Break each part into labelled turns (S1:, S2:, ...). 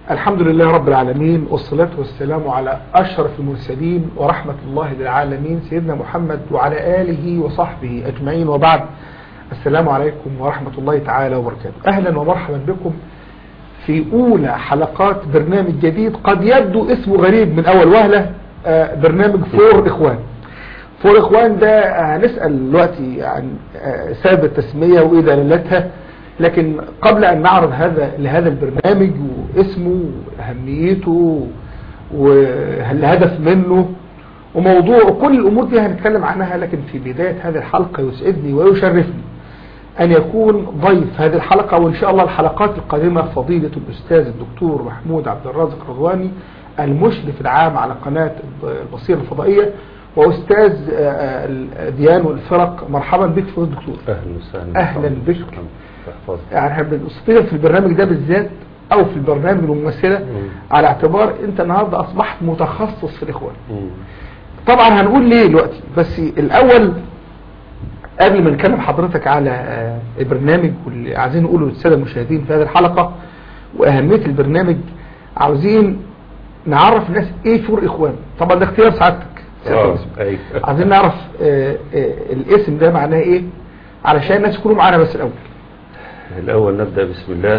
S1: الحمد لله رب العالمين والصلاة والسلام على أشرف المرسلين ورحمة الله للعالمين سيدنا محمد وعلى آله وصحبه أجمعين وبعد السلام عليكم ورحمة الله تعالى وبركاته أهلا ومرحبا بكم في أولى حلقات برنامج جديد قد يبدو اسمه غريب من أول وهلة آه، برنامج فور إخوان فور إخوان ده هنسأل دلوقتي عن آه، سبب التسمية وإيه دلالتها لكن قبل أن نعرض هذا لهذا البرنامج واسمه وأهميته والهدف منه وموضوع وكل الأمور دي هنتكلم عنها لكن في بداية هذه الحلقة يسعدني ويشرفني أن يكون ضيف هذه الحلقة وإن شاء الله الحلقات القادمة فضيلة الأستاذ الدكتور محمود عبد الرازق رضواني المشرف العام على قناة البصيرة الفضائية وأستاذ آه، الديان والفرق مرحبا بك في الدكتور
S2: اهلا وسهلا
S1: أهلا بك.
S2: احفظك
S1: يعني احنا بنستضيف في البرنامج ده بالذات او في البرنامج الممثلة
S2: مم.
S1: على اعتبار انت النهاردة اصبحت متخصص في الاخوان
S2: مم.
S1: طبعا هنقول ليه دلوقتي بس الاول قبل ما نكلم حضرتك على آه، البرنامج واللي عايزين نقوله للساده المشاهدين في هذه الحلقة واهمية البرنامج عاوزين نعرف الناس ايه فور اخوان طبعا ده اختيار سعادتك سيادة
S2: اه
S1: الرئيس.
S2: ايوه
S1: عايزين نعرف آه، آه، الاسم ده معناه ايه علشان الناس يكونوا معانا بس الاول
S2: الاول نبدا بسم الله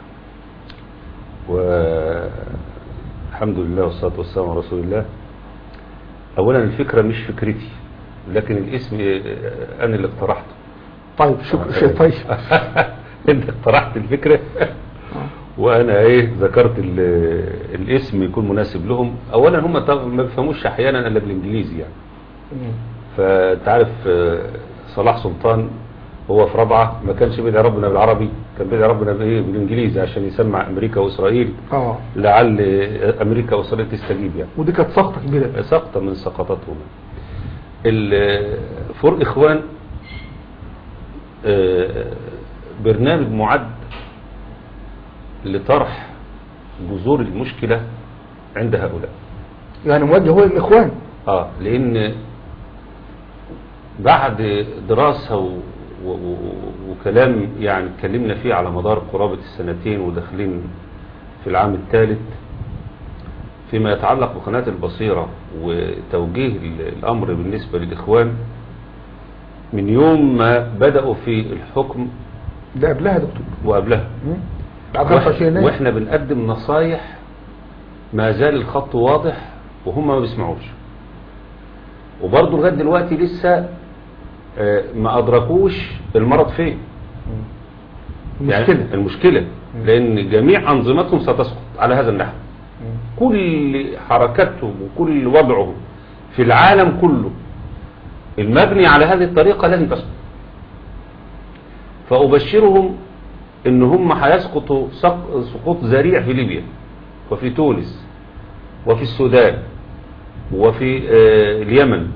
S2: والحمد لله والصلاه والسلام على رسول الله اولا الفكره مش فكرتي لكن الاسم آه، انا اللي اقترحته
S1: طيب شكرا شيء طيب
S2: انت اقترحت الفكره وانا ايه ذكرت ال- الاسم يكون مناسب لهم اولا هم طبعاً ما بيفهموش احيانا الا بالانجليزي يعني فانت عارف آه، صلاح سلطان هو في رابعه ما كانش بيدعي ربنا بالعربي كان بيدعي ربنا بايه بالانجليزي عشان يسمع امريكا واسرائيل
S1: اه
S2: لعل امريكا واسرائيل تستجيب يعني
S1: ودي كانت سقطة كبيرة
S2: سقطة من سقطاتهم ال- فور إخوان آه، برنامج معد لطرح جذور المشكلة عند هؤلاء
S1: يعني موجه هو للإخوان
S2: اه لان بعد دراسة و... و... و... وكلام يعني اتكلمنا فيه على مدار قرابة السنتين وداخلين في العام الثالث فيما يتعلق بقناة البصيرة وتوجيه ال- الأمر بالنسبة للإخوان من يوم ما بدأوا في الحكم
S1: ده قبلها يا دكتور
S2: وقبلها
S1: مم. بعد 25 يناير
S2: واحنا بنقدم نصايح ما زال الخط واضح وهم ما بيسمعوش وبرضه لغايه دلوقتي لسه آه، ما ادركوش المرض فين
S1: المشكلة
S2: يعني المشكله لان جميع انظمتهم ستسقط على هذا النحو كل حركتهم وكل وضعهم في العالم كله المبني على هذه الطريقة لن تسقط فأبشرهم ان هم هيسقطوا سق- سقوط ذريع في ليبيا وفي تونس وفي السودان وفي آه، اليمن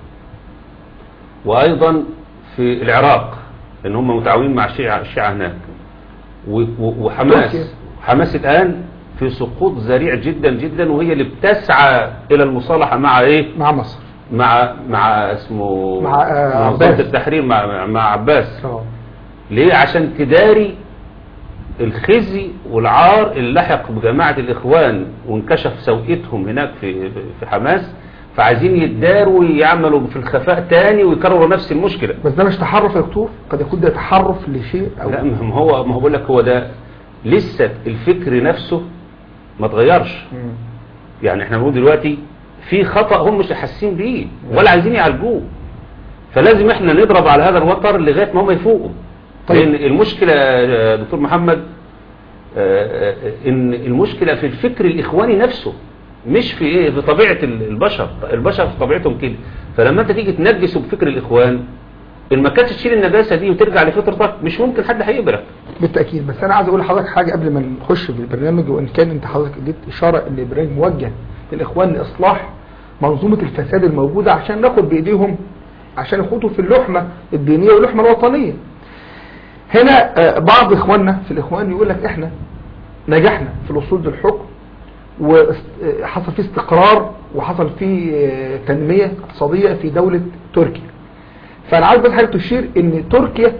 S2: وأيضا في العراق ان هم متعاونين مع الشيعة, الشيعة هناك و- و-
S1: تركيا.
S2: وحماس حماس الآن في سقوط ذريع جدا جدا وهي اللي بتسعى إلى المصالحة مع إيه
S1: مع مصر
S2: مع مع اسمه
S1: مع، آه،
S2: منظمة
S1: عباس.
S2: التحرير مع مع- مع عباس
S1: اه
S2: ليه عشان تداري الخزي والعار اللي لحق بجماعة الإخوان وانكشف سوءتهم هناك في في حماس فعايزين يداروا ويعملوا في الخفاء تاني ويكرروا نفس المشكلة
S1: بس ده مش تحرف يا دكتور قد يكون ده تحرف لشيء او
S2: لا ما هو ما هو بقول لك هو ده لسه الفكر نفسه ما اتغيرش
S1: مم.
S2: يعني احنا بنقول دلوقتي في خطأ هم مش حاسين بيه ولا عايزين يعالجوه فلازم احنا نضرب على هذا الوتر لغاية ما هم يفوقوا
S1: طيب.
S2: لان المشكلة يا دكتور محمد آه، آه، ان المشكلة في الفكر الاخواني نفسه مش في ايه في طبيعة ال- البشر البشر في طبيعتهم كده فلما انت تيجي تنجسه بفكر الاخوان ان ما كانتش تشيل النجاسة دي وترجع لفطرتك مش ممكن حد هيقبلك
S1: بالتأكيد بس أنا عايز أقول لحضرتك حاجة قبل ما نخش في البرنامج وإن كان أنت حضرتك اديت إشارة إن البرنامج موجه للإخوان لإصلاح منظومة الفساد الموجودة عشان ناخد بإيديهم عشان يخوضوا في اللحمة الدينية واللحمة الوطنية هنا آه، بعض إخواننا في الإخوان يقول لك إحنا نجحنا في الوصول للحكم وحصل فيه استقرار وحصل فيه آه، تنمية اقتصادية في دولة تركيا فأنا عايز بس حضرتك تشير إن تركيا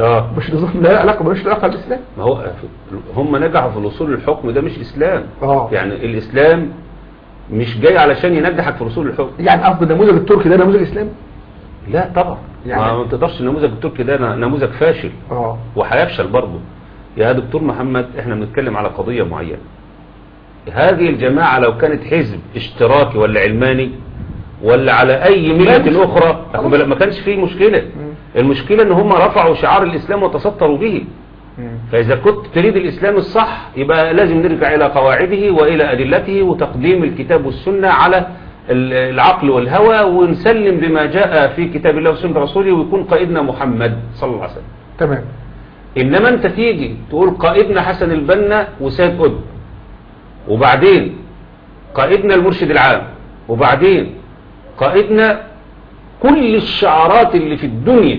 S2: اه
S1: مش نظام لا علاقة ملوش علاقة بالإسلام
S2: ما هو هم نجحوا في الوصول للحكم ده مش اسلام
S1: اه
S2: يعني الاسلام مش جاي علشان ينجحك في الوصول للحكم
S1: يعني قصد النموذج التركي ده نموذج إسلامي
S2: لا طبعا
S1: يعني-
S2: يعني ما تقدرش النموذج التركي ده ن- نموذج فاشل
S1: اه
S2: وهيفشل برضه يا دكتور محمد احنا بنتكلم على قضية معينة هذه الجماعة لو كانت حزب اشتراكي ولا علماني ولا على اي
S1: لا،
S2: ملة
S1: مش-
S2: اخرى
S1: خلاص.
S2: أخد بالك، ما كانش فيه مشكلة المشكلة ان هم رفعوا شعار الاسلام وتسطروا به فإذا كنت تريد الإسلام الصح يبقى لازم نرجع إلى قواعده وإلى أدلته وتقديم الكتاب والسنة على ال- العقل والهوى ونسلم بما جاء في كتاب الله وسنة رسوله ويكون قائدنا محمد صلى الله عليه وسلم
S1: تمام
S2: إنما أنت تيجي تقول قائدنا حسن البنا وسيد قطب وبعدين قائدنا المرشد العام وبعدين قائدنا كل الشعارات اللي في الدنيا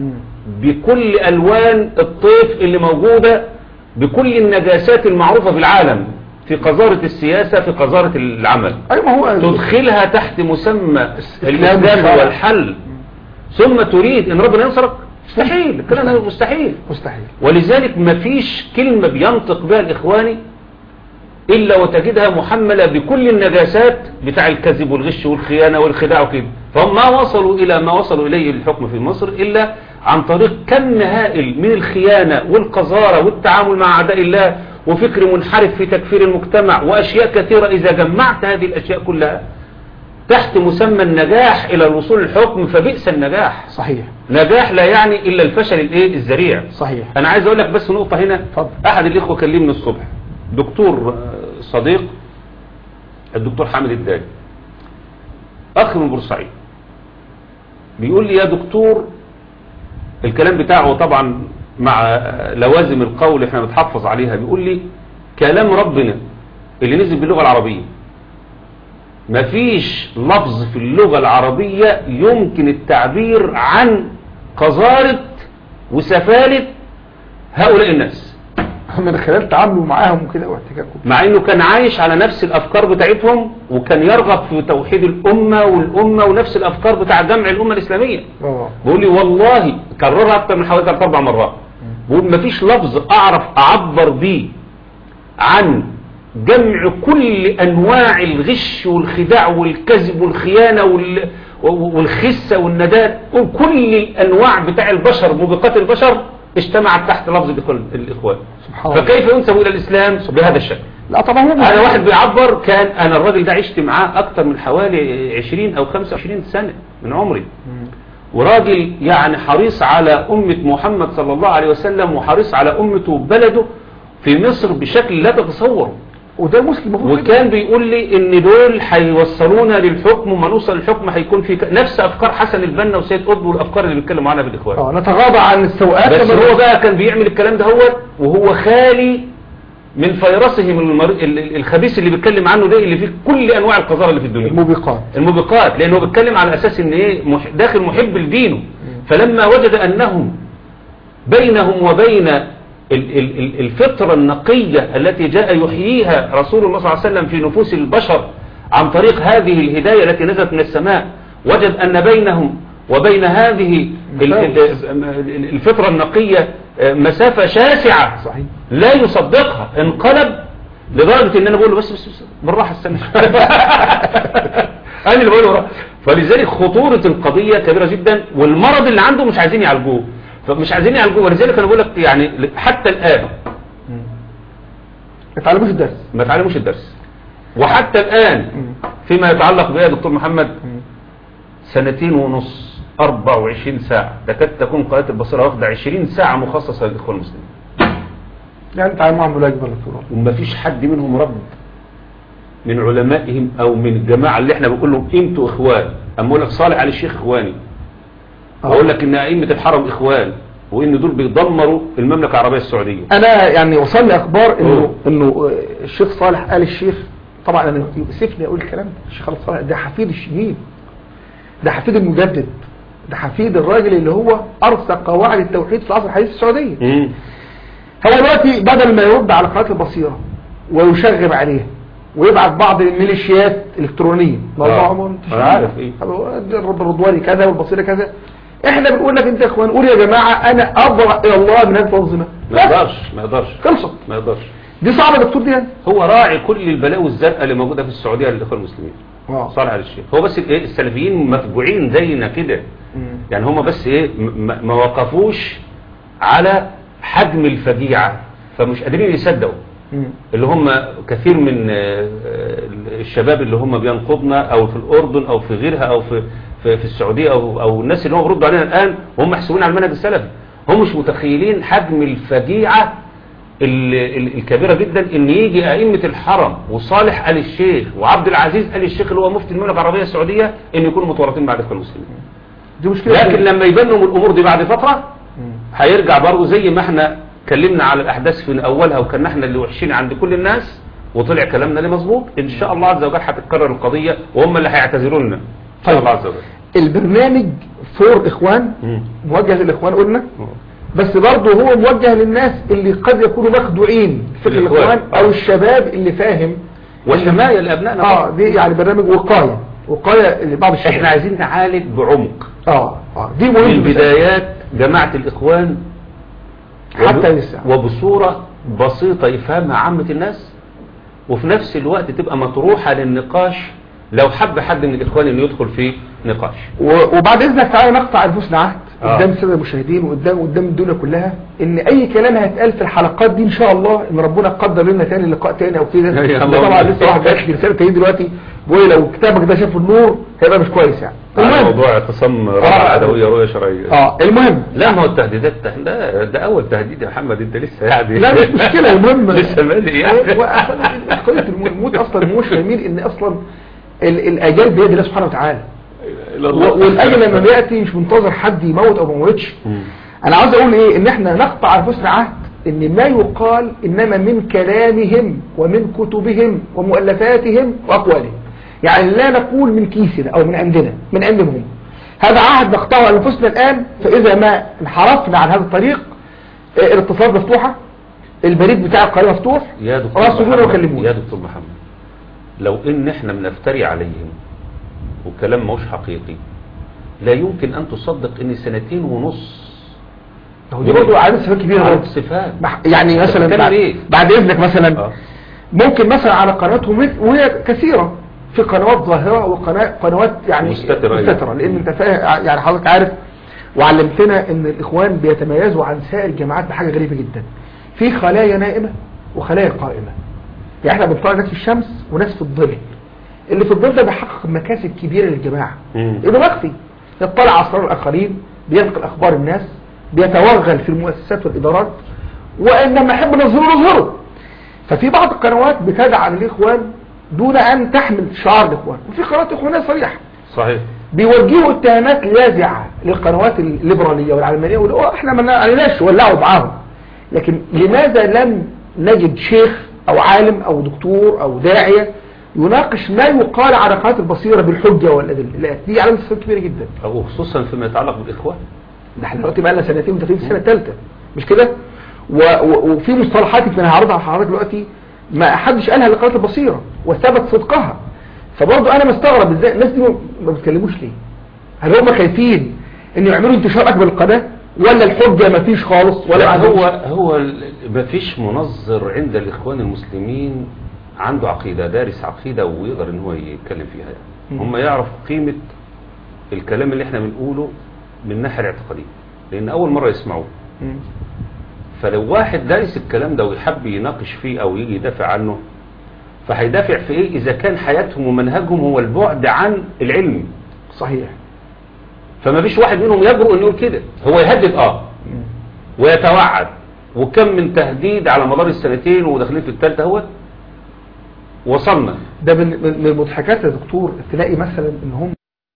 S2: بكل ألوان الطيف اللي موجودة بكل النجاسات المعروفة في العالم في قذارة السياسة في قذارة العمل
S1: أيوة ما هو
S2: تدخلها تحت مسمى
S1: الإسلام
S2: الإسلام
S1: والشرع.
S2: هو الحل ثم تريد ان ربنا ينصرك مستحيل الكلام ده مستحيل
S1: مستحيل
S2: ولذلك مفيش كلمة بينطق بها الإخواني إلا وتجدها محملة بكل النجاسات بتاع الكذب والغش والخيانة والخداع وكده فهم ما وصلوا إلى ما وصلوا إليه الحكم في مصر إلا عن طريق كم هائل من الخيانة والقذارة والتعامل مع أعداء الله وفكر منحرف في تكفير المجتمع وأشياء كثيرة إذا جمعت هذه الأشياء كلها تحت مسمى النجاح إلى الوصول للحكم فبئس النجاح
S1: صحيح
S2: نجاح لا يعني إلا الفشل الإيه الذريع
S1: صحيح
S2: انا عايز اقول لك بس نقطة هنا
S1: اتفضل.
S2: احد الاخوة كلمني الصبح دكتور آه، صديق الدكتور حامد الداجي اخ من بورسعيد بيقول لي يا دكتور الكلام بتاعه طبعا مع آه، لوازم القول احنا بنتحفظ عليها بيقول لي كلام ربنا اللي نزل باللغة العربية مفيش لفظ في اللغة العربية يمكن التعبير عن قذارة وسفالة هؤلاء الناس
S1: من خلال تعامله معاهم كده واحتكاكهم
S2: مع انه كان عايش على نفس الافكار بتاعتهم وكان يرغب في توحيد الامة والامة ونفس الافكار بتاع جمع الامة الاسلامية
S1: اه
S2: بيقول لي والله كررها اكتر من حوالي ثلاث اربع مرات بيقول مفيش لفظ اعرف اعبر بيه عن جمع كل انواع الغش والخداع والكذب والخيانة وال والخسة والنداء كل الانواع بتاع البشر موبقات البشر اجتمعت تحت لفظ الإخوان- الاخوان
S1: سبحان الله
S2: فكيف ينسب الى الاسلام بهذا الشكل
S1: لا طبعا هو
S2: انا واحد بيعبر كان انا الراجل ده عشت معاه اكتر من حوالي 20 او 25 سنة من عمري وراجل يعني حريص على أمة محمد صلى الله عليه وسلم وحريص على أمته وبلده في مصر بشكل لا تتصوره
S1: وده مسلم المفروض كده.
S2: وكان بيقول لي ان دول هيوصلونا للحكم وما نوصل للحكم هيكون في ك... نفس افكار حسن البنا وسيد قطب والافكار اللي بيتكلموا عنها بالاخوان
S1: اه نتغاضى عن السوءات
S2: بس
S1: كما-
S2: هو بقى كان بيعمل الكلام ده هو وهو خالي من فيروسه من المر... ال- ال- الخبيث اللي بيتكلم عنه ده اللي فيه كل انواع القذاره اللي في الدنيا
S1: الموبقات
S2: الموبقات لانه بيتكلم على اساس ان ايه مح... داخل محب لدينه فلما وجد انهم بينهم وبين ال- ال- ال- الفطرة النقية التي جاء يحييها رسول الله صلى الله عليه وسلم في نفوس البشر عن طريق هذه الهداية التي نزلت من السماء وجد أن بينهم وبين هذه ال- ال- ال- الفطرة النقية مسافة شاسعة
S1: صحيح
S2: لا يصدقها انقلب لدرجة ان انا بقول له بس بس, بس بالراحة استنى انا اللي بقول له بالراحة. فلذلك خطورة القضية كبيرة جدا والمرض اللي عنده مش عايزين يعالجوه فمش عايزين يعالجوه ولذلك انا بقول لك يعني حتى الان
S1: ما تعلموش الدرس
S2: ما تعلموش الدرس وحتى الان فيما يتعلق بها يا دكتور محمد سنتين ونص 24 ساعة تكاد تكون قناة البصيرة واخدة 20 ساعة مخصصة للإخوان المسلمين
S1: يعني تعلموا معهم ملاجبة للطلاب
S2: وما فيش حد منهم رد من علمائهم او من الجماعة اللي احنا بنقول لهم انتوا اخوان اما اقول لك صالح علي الشيخ اخواني واقول لك ان ائمة الحرم اخوان وان دول بيدمروا المملكة العربية السعودية
S1: انا يعني وصلني اخبار انه
S2: أوه.
S1: انه آه، الشيخ صالح قال الشيخ طبعا انا يؤسفني اقول الكلام ده الشيخ خالد صالح ده حفيد الشهيد ده حفيد المجدد ده حفيد الراجل اللي هو ارسى قواعد التوحيد في العصر الحديث في السعوديه
S2: مم.
S1: هو دلوقتي بدل ما يرد على قناه البصيره ويشغب عليها ويبعت بعض الميليشيات الالكترونيه
S2: آه. أنا عارف إيه.
S1: الرضواني كذا والبصيره كذا احنا بنقول لك انت يا اخوان قول يا جماعة انا ابرأ الى الله من هذه التنظيمات
S2: ما يقدرش ما يقدرش
S1: خلصت
S2: ما يقدرش
S1: دي صعبة يا دكتور دي يعني
S2: هو راعي كل البلاوي الزرقاء اللي موجوده في السعوديه للاخوه المسلمين
S1: اه
S2: صالح على الشيخ هو بس ايه السلفيين مفجوعين زينا كده يعني هم بس ايه م- م- ما وقفوش على حجم الفجيعه فمش قادرين يصدقوا اللي هم كثير من آه، آه، الشباب اللي هم بينقضنا او في الاردن او في غيرها او في في, في السعوديه او او الناس اللي هم بيردوا علينا الان وهم محسوبين على المنهج السلفي هم مش متخيلين حجم الفجيعه ال- ال- الكبيره جدا ان يجي ائمه الحرم وصالح ال الشيخ وعبد العزيز ال الشيخ اللي هو مفتي المملكه العربيه السعوديه ان يكونوا متورطين مع الاخوان المسلمين
S1: دي مشكلة
S2: لكن
S1: كبيرة.
S2: لما يبان لهم الامور دي بعد فتره
S1: مم.
S2: هيرجع برضه زي ما احنا اتكلمنا على الاحداث في اولها وكنا احنا اللي وحشين عند كل الناس وطلع كلامنا اللي مظبوط ان شاء الله عز وجل هتتكرر القضيه وهم اللي هيعتذروا لنا ان شاء
S1: طيب.
S2: الله عز وجل
S1: البرنامج فور اخوان
S2: مم.
S1: موجه للاخوان قلنا بس برضه هو موجه للناس اللي قد يكونوا مخدوعين في فكر
S2: الإخوان.
S1: الاخوان او الشباب اللي فاهم
S2: والحمايه لابنائنا
S1: اه
S2: طبعاً.
S1: دي يعني برنامج وقايه وقايه لبعض الشباب
S2: احنا عايزين نعالج بعمق
S1: اه اه دي
S2: من
S1: مهم
S2: بدايات جماعه الاخوان
S1: حتى
S2: وب-
S1: لسه.
S2: وبصوره بسيطه يفهمها عامه الناس وفي نفس الوقت تبقى مطروحه للنقاش لو حب حد من الاخوان انه يدخل في نقاش
S1: و- وبعد اذنك تعالى نقطع انفسنا عهد
S2: آه.
S1: قدام الساده المشاهدين وقدام قدام الدنيا كلها ان اي كلام هيتقال في الحلقات دي ان شاء الله ان ربنا قدر لنا تاني لقاء تاني او كده
S2: يا
S1: ده
S2: الله.
S1: طبعا لسه واحد بعت لي رساله تاني دلوقتي بيقول لي لو كتابك ده شاف النور هيبقى مش كويس يعني
S2: على
S1: المهم
S2: موضوع اعتصام رفع
S1: آه.
S2: العدويه رؤيه شرعيه
S1: اه المهم
S2: لا ما هو التهديدات ده, ده اول تهديد يا محمد انت لسه يعني
S1: لا مش مشكله المهم
S2: لسه بادئ يعني
S1: قضيه الموت اصلا مش جميل ان اصلا ال- الاجال بيد الله سبحانه وتعالى و- والاجل لما بياتي مش منتظر حد يموت او ما يموتش
S2: مم.
S1: انا عاوز اقول ايه ان احنا نقطع انفسنا عهد ان ما يقال انما من كلامهم ومن كتبهم ومؤلفاتهم واقوالهم يعني لا نقول من كيسنا او من عندنا من عندهم هذا عهد نقطعه على انفسنا الان فاذا ما انحرفنا عن هذا الطريق آه، الاتصالات مفتوحه البريد بتاع القناه مفتوح
S2: يا دكتور
S1: راسلونا
S2: محمد
S1: وكلمونا
S2: يا دكتور محمد لو ان احنا بنفتري عليهم وكلام مش حقيقي لا يمكن ان تصدق ان سنتين ونص
S1: هو دي برضه عدد صفات كبيره
S2: على
S1: برضه
S2: الصفات
S1: مح- يعني
S2: أنت
S1: مثلا
S2: بتتكلم
S1: بعد,
S2: إيه؟
S1: بعد اذنك مثلا
S2: آه.
S1: ممكن مثلا على قناتهم مثل- وهي كثيرة في قنوات ظاهرة وقنوات قنوات يعني
S2: مستترة.
S1: مستترة لان انت فاهم يعني حضرتك عارف وعلمتنا ان الاخوان بيتميزوا عن سائر الجماعات بحاجة غريبة جدا في خلايا نائمة وخلايا قائمة يعني احنا بنطلع ناس في الشمس وناس في الظل اللي في الظل ده بيحقق مكاسب كبيرة للجماعة
S2: مم.
S1: انه مخفي يطلع على اسرار الاخرين بينقل اخبار الناس بيتوغل في المؤسسات والادارات وانما يحب نظهره نظهره ففي بعض القنوات بتدعم الاخوان دون ان تحمل شعار الاخوان وفي قنوات اخوانيه صريحه
S2: صحيح
S1: بيوجهوا اتهامات لاذعه للقنوات الليبراليه والعلمانيه واللي هو احنا ما عليناش ولعوا معاهم لكن لماذا لم نجد شيخ او عالم او دكتور او داعيه يناقش ما يقال على قناه البصيره بالحجه والادله لا، دي علامه استفهام كبيره جدا
S2: وخصوصا فيما يتعلق بالاخوان
S1: ده احنا دلوقتي بقى لنا سنتين وداخلين في السنه الثالثه مش كده و... و... وفي مصطلحات يمكن هعرضها على حضرتك دلوقتي ما حدش قالها لقناه البصيره وثبت صدقها فبرضه انا مستغرب ازاي الناس دي ما ما بيتكلموش ليه هل هم خايفين ان يعملوا انتشار اكبر للقناه ولا الحجه ما فيش خالص ولا
S2: لا
S1: عندهمش؟
S2: هو هو ال- مفيش منظر عند الاخوان المسلمين عنده عقيده دارس عقيده ويقدر ان هو يتكلم فيها
S1: مم.
S2: هم يعرفوا قيمه الكلام اللي احنا بنقوله من الناحيه الاعتقاديه لان اول مره يسمعوه
S1: مم.
S2: فلو واحد دارس الكلام ده ويحب يناقش فيه او يجي يدافع عنه فهيدافع في ايه اذا كان حياتهم ومنهجهم هو البعد عن العلم
S1: صحيح
S2: فما فيش واحد منهم يجرؤ انه يقول كده هو يهدد اه
S1: مم.
S2: ويتوعد وكم من تهديد على مدار السنتين وداخلين في الثالثه اهوت وصلنا
S1: ده من من من المضحكات يا دكتور تلاقي مثلا ان هم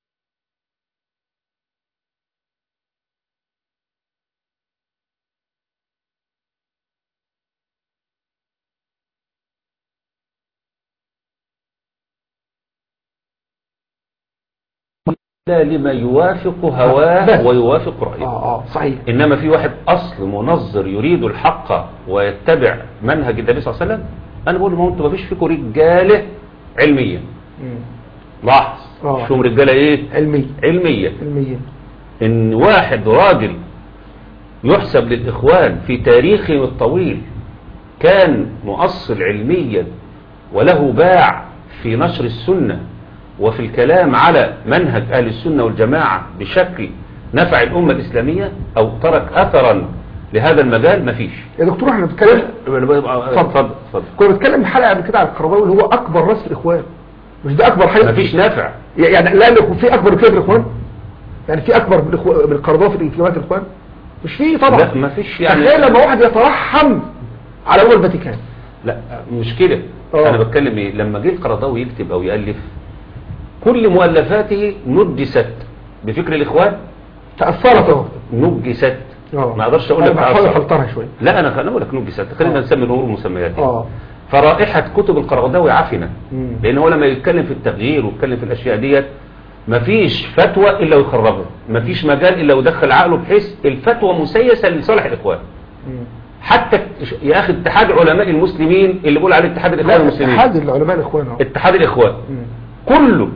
S2: لا لما يوافق هواه
S1: بس.
S2: ويوافق رأيه
S1: اه اه صحيح
S2: إنما في واحد أصل منظر يريد الحق ويتبع منهج النبي صلى الله عليه وسلم أنا بقول ما هو أنتوا ما فيش فيكم رجالة علمية
S1: مم.
S2: لاحظ
S1: آه.
S2: شوم رجالة إيه
S1: علمي
S2: علمية
S1: علميا
S2: ان واحد راجل يحسب للإخوان في تاريخهم الطويل كان مؤصل علميا وله باع في نشر السنة وفي الكلام على منهج أهل السنة والجماعة بشكل نفع الأمة الإسلامية أو ترك أثرا لهذا المجال مفيش
S1: يا دكتور احنا بنتكلم
S2: اتفضل اتفضل
S1: كنا بنتكلم حلقه قبل كده على القرضاوي اللي هو اكبر راس الاخوان مش ده اكبر حاجه
S2: مفيش نافع
S1: يعني لا يكون في اكبر من كده الاخوان يعني في اكبر من الإخوان- من القرضاوي في جماعه الاخوان مش في طبعا
S2: لا مفيش يعني
S1: تخيل لما واحد يترحم على اول الفاتيكان
S2: لا مش كده
S1: آه.
S2: انا بتكلم ايه لما جه القرضاوي يكتب او يالف كل مؤلفاته نجست بفكر الاخوان
S1: تاثرت اهو
S2: نجست
S1: اه
S2: ما اقدرش اقول لك
S1: انا بحاول
S2: تأثر.
S1: افلترها شويه
S2: لا انا خليني اقول لك نجست خلينا
S1: آه.
S2: نسمي الامور مسميات
S1: اه
S2: فرائحه كتب القرضاوي عفنه
S1: مم.
S2: لان هو لما يتكلم في التغيير ويتكلم في الاشياء ديت مفيش فتوى الا ويخربها مفيش مجال الا ويدخل عقله بحيث الفتوى مسيسه لصالح الاخوان
S1: مم.
S2: حتى يا اخي اتحاد علماء المسلمين اللي بيقول عليه اتحاد الاخوان
S1: لا
S2: المسلمين
S1: اتحاد العلماء الاخوان اهو
S2: اتحاد الاخوان
S1: مم.
S2: كله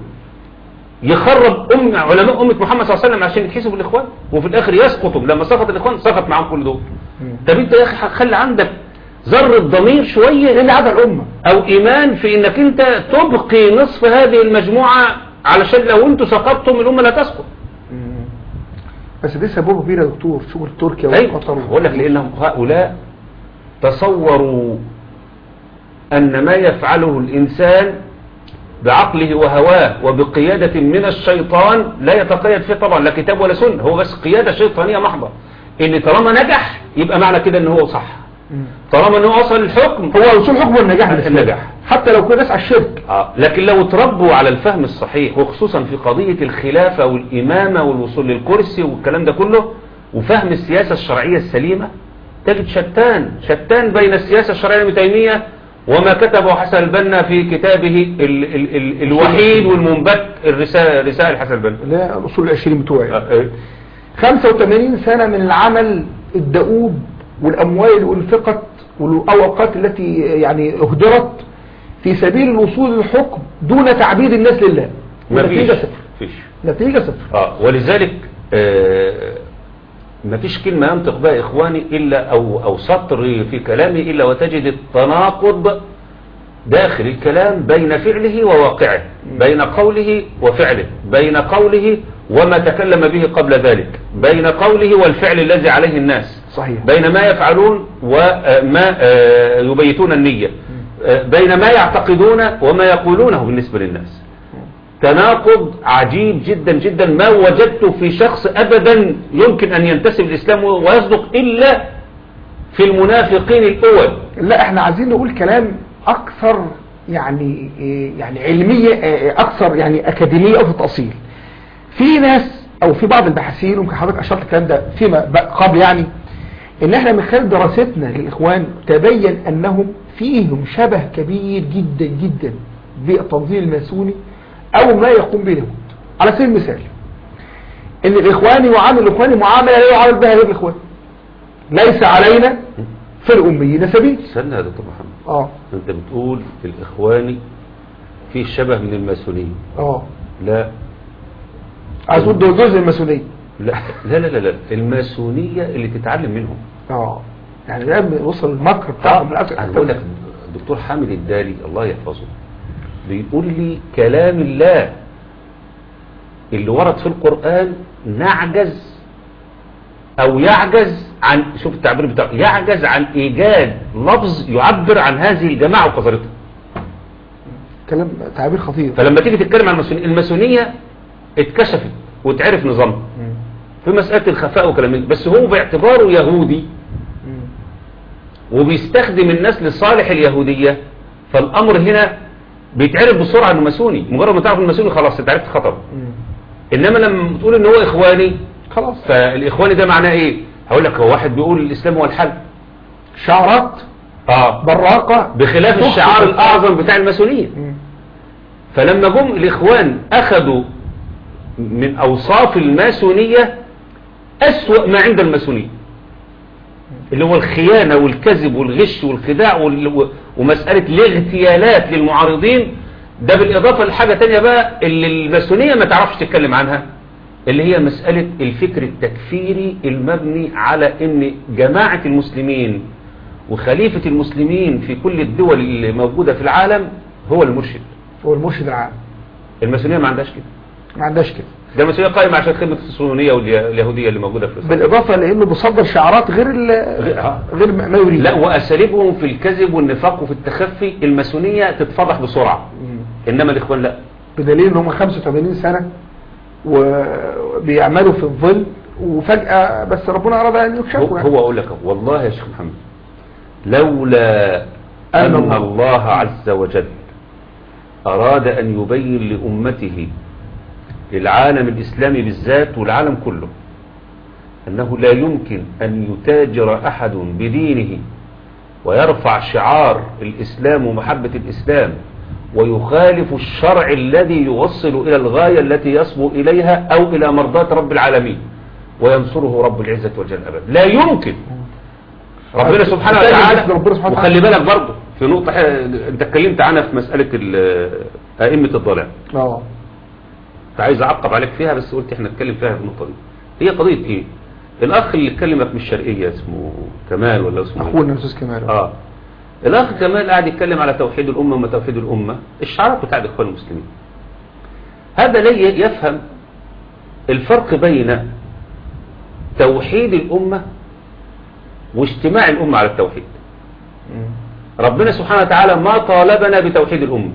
S2: يخرب أم علماء أمة محمد صلى الله عليه وسلم عشان يتحسبوا الإخوان وفي الآخر يسقطوا لما سقط الإخوان سقط معاهم كل دول
S1: مم.
S2: طب أنت يا أخي خلي عندك ذرة ضمير شوية
S1: اللي عدا الامه
S2: أو إيمان في إنك أنت تبقي نصف هذه المجموعة علشان لو أنتوا سقطتم الأمة لا تسقط
S1: مم. بس دي سببه كبير يا دكتور شغل تركيا
S2: أيوة
S1: وقطر
S2: بقول لك لأنهم هؤلاء تصوروا أن ما يفعله الإنسان بعقله وهواه وبقيادة من الشيطان لا يتقيد فيه طبعا لا كتاب ولا سنة هو بس قيادة شيطانية محضة ان طالما نجح يبقى معنى كده ان هو صح
S1: مم.
S2: طالما ان هو وصل الحكم
S1: هو وصول حكم النجاح بالنسبة له.
S2: النجاح.
S1: حتى لو كان ناس على الشرك
S2: آه. لكن لو تربوا على الفهم الصحيح وخصوصا في قضية الخلافة والإمامة والوصول للكرسي والكلام ده كله وفهم السياسة الشرعية السليمة تجد شتان شتان بين السياسة الشرعية لابن تيمية وما كتبه حسن البنا في كتابه ال ال ال الوحيد والمنبت الرسالة رسائل حسن البنا
S1: اللي هي الاصول العشرين بتوعي
S2: آه، آه.
S1: 85 سنة من العمل الدؤوب والأموال اللي أنفقت والأوقات التي يعني اهدرت في سبيل الوصول للحكم دون تعبيد الناس لله
S2: مفيش
S1: نتيجة صفر
S2: مفيش
S1: نتيجة صفر
S2: اه ولذلك آه مفيش كلمة ينطق بها إخواني إلا أو, أو سطر في كلامه إلا وتجد التناقض داخل الكلام بين فعله وواقعه بين قوله وفعله بين قوله وما تكلم به قبل ذلك بين قوله والفعل الذي عليه الناس
S1: صحيح
S2: بين ما يفعلون وما آه، يبيتون النية آه، بين ما يعتقدون وما يقولونه بالنسبة للناس تناقض عجيب جدا جدا ما وجدت في شخص أبدا يمكن أن ينتسب الإسلام ويصدق إلا في المنافقين الأول
S1: لا احنا عايزين نقول كلام أكثر يعني إيه، يعني علمية إيه، أكثر يعني أكاديمية أو في التأصيل في ناس أو في بعض الباحثين وممكن حضرتك أشرت الكلام ده فيما ب- قبل يعني ان احنا من خلال دراستنا للاخوان تبين انهم فيهم شبه كبير جدا جدا بالتنظيم الماسوني او ما يقوم به اليهود على سبيل المثال ان الاخواني يعامل الاخواني معامله لا يعامل بها غير الاخوان ليس علينا في الاميين سبيل
S2: استنى يا دكتور محمد
S1: اه
S2: أنت بتقول الإخواني فيه شبه من الماسونية
S1: اه
S2: لا
S1: عايز اقول دول جزء الماسونيه
S2: لا لا لا لا, لا. الماسونية اللي تتعلم منهم
S1: اه يعني ده وصل المكر بتاعهم
S2: انا بقول لك الدكتور حامد الدالي الله يحفظه بيقول لي كلام الله اللي ورد في القرآن نعجز او يعجز عن شوف التعبير بتاعه يعجز عن ايجاد لفظ يعبر عن هذه الجماعة وقذرتها
S1: كلام تعبير خطير
S2: فلما تيجي تتكلم عن الماسونية الماسونية اتكشفت واتعرف نظامها
S1: مم.
S2: في مسألة الخفاء وكلام من ده. بس هو باعتباره يهودي
S1: مم.
S2: وبيستخدم الناس لصالح اليهودية فالأمر هنا بيتعرف بسرعة انه ماسوني مجرد ما تعرف انه ماسوني خلاص انت عرفت خطر
S1: مم.
S2: انما لما تقول ان هو اخواني
S1: خلاص
S2: فالاخواني ده معناه ايه هقول لك هو واحد بيقول الاسلام هو الحل
S1: شعارات
S2: اه
S1: براقة
S2: بخلاف
S1: تخطئ
S2: الشعار
S1: الأرض.
S2: الاعظم بتاع الماسونية
S1: مم.
S2: فلما جم الاخوان اخذوا من اوصاف الماسونية اسوأ ما عند الماسونية اللي هو الخيانة والكذب والغش والخداع وال- ومسألة الاغتيالات للمعارضين ده بالإضافة لحاجة تانية بقى اللي الماسونية ما تعرفش تتكلم عنها اللي هي مسألة الفكر التكفيري المبني على ان جماعة المسلمين وخليفة المسلمين في كل الدول اللي موجودة في العالم هو المرشد
S1: هو المرشد العام
S2: الماسونية ما عندهاش كده
S1: ما عندهاش كده
S2: ده الماسونية قائمة عشان خدمة الصهيونية واليهودية اللي موجودة في إسرائيل
S1: بالاضافه لانه بيصدر شعارات غير ال-
S2: غير- آه.
S1: غير ما ما يريد
S2: لا وأساليبهم في الكذب والنفاق وفي التخفي الماسونية تتفضح بسرعة
S1: مم.
S2: إنما الإخوان لا
S1: بدليل ان هم 85 سنه وبيعملوا في الظل وفجاه بس ربنا اراد ان
S2: هو,
S1: يكشفوا يعني.
S2: هو أقول لك أهو، والله يا شيخ محمد لولا
S1: أن
S2: أن
S1: الله-
S2: الله عز وجل أراد أن يبين لأمته للعالم الإسلامي بالذات والعالم كله أنه لا يمكن أن يتاجر أحد بدينه ويرفع شعار الإسلام ومحبة الإسلام ويخالف الشرع الذي يوصل إلى الغاية التي يصبو إليها أو إلى مرضاة رب العالمين وينصره رب العزة والجل أبدا لا يمكن ربنا سبحانه
S1: بالتالي
S2: وتعالى
S1: بالنسبة لربنا سبحانه
S2: وخلي بالك برضه في نقطة ح- انت اتكلمت عنها في مسألة ال- أئمة الضلال
S1: اه
S2: كنت عايز اعقب عليك فيها بس قلت احنا نتكلم فيها في النقطة دي هي قضية ايه الاخ اللي اتكلمك من الشرقية اسمه كمال ولا اسمه إيه؟
S1: اخونا الاستاذ كمال
S2: اه الاخ كمال قاعد يتكلم على توحيد الامة وما توحيد الامة الشعارات بتاع الاخوان المسلمين هذا ليه يفهم الفرق بين توحيد الامة واجتماع الامة على التوحيد
S1: مم.
S2: ربنا سبحانه وتعالى ما طالبنا بتوحيد الأمة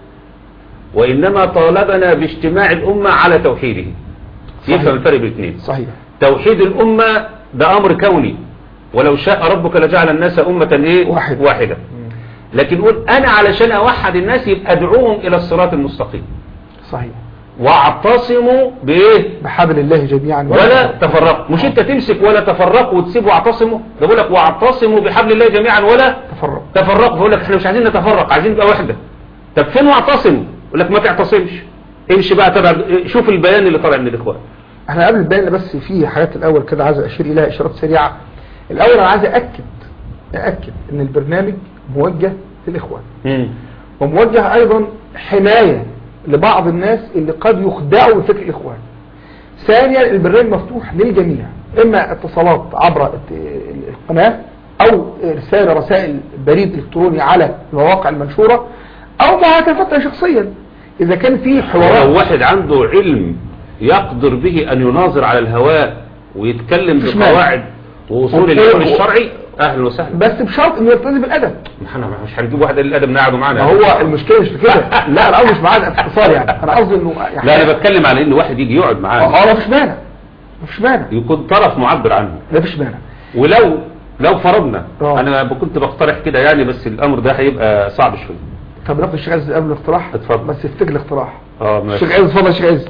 S2: وإنما طالبنا باجتماع الأمة على توحيده
S1: صحيح.
S2: يفهم الفرق بين الاثنين
S1: صحيح
S2: توحيد الأمة ده أمر كوني ولو شاء ربك لجعل الناس أمة إيه؟
S1: واحد.
S2: واحدة
S1: مم.
S2: لكن قول أنا علشان أوحد الناس يبقى أدعوهم إلى الصراط المستقيم
S1: صحيح
S2: واعتصموا بإيه
S1: بحبل الله جميعا
S2: ولا تفرقوا مش انت تمسك ولا تفرقوا وتسيبوا واعتصموا ده بقول لك واعتصموا بحبل الله جميعا ولا
S1: تفرق
S2: تفرقوا بقول لك احنا مش عايزين نتفرق عايزين نبقى واحدة طب فين واعتصموا يقول لك ما تعتصمش امشي بقى تبع شوف البيان اللي طالع من الاخوان
S1: احنا قبل البيان بس في حاجات الاول كده عايز اشير اليها اشارات سريعه الاول انا عايز اكد اكد ان البرنامج موجه للاخوان وموجه ايضا حمايه لبعض الناس اللي قد يخدعوا بفكر الاخوان ثانيا البرنامج مفتوح للجميع اما اتصالات عبر الت- القناه او ارسال رسائل بريد الكتروني على المواقع المنشوره او مهاتفتنا شخصيا اذا كان في
S2: ولو
S1: حوارات
S2: واحد عنده علم يقدر به ان يناظر على الهواء ويتكلم
S1: مفيش مانع.
S2: بقواعد ووصول
S1: وفي-
S2: العلم الشرعي اهلا وسهلا
S1: بس بشرط انه يلتزم بالادب
S2: احنا مش هنجيب واحد قليل الادب نقعده معانا
S1: ما هو المشكله مش في كده لا انا قصدي مش معانا اتصال يعني انا قصدي انه يعني
S2: لا انا بتكلم على ان واحد يجي يقعد معانا
S1: اه مفيش مانع مفيش مانع
S2: يكون طرف معبر عنه
S1: مفيش مانع
S2: ولو لو فرضنا
S1: آه.
S2: انا كنت بقترح كده يعني بس الامر ده هيبقى صعب شويه
S1: طب ناخد الشيخ عز قبل الاقتراح
S2: اتفضل.
S1: بس افتكر الاقتراح
S2: اه ماشي
S1: الشيخ عز اتفضل يا شيخ عز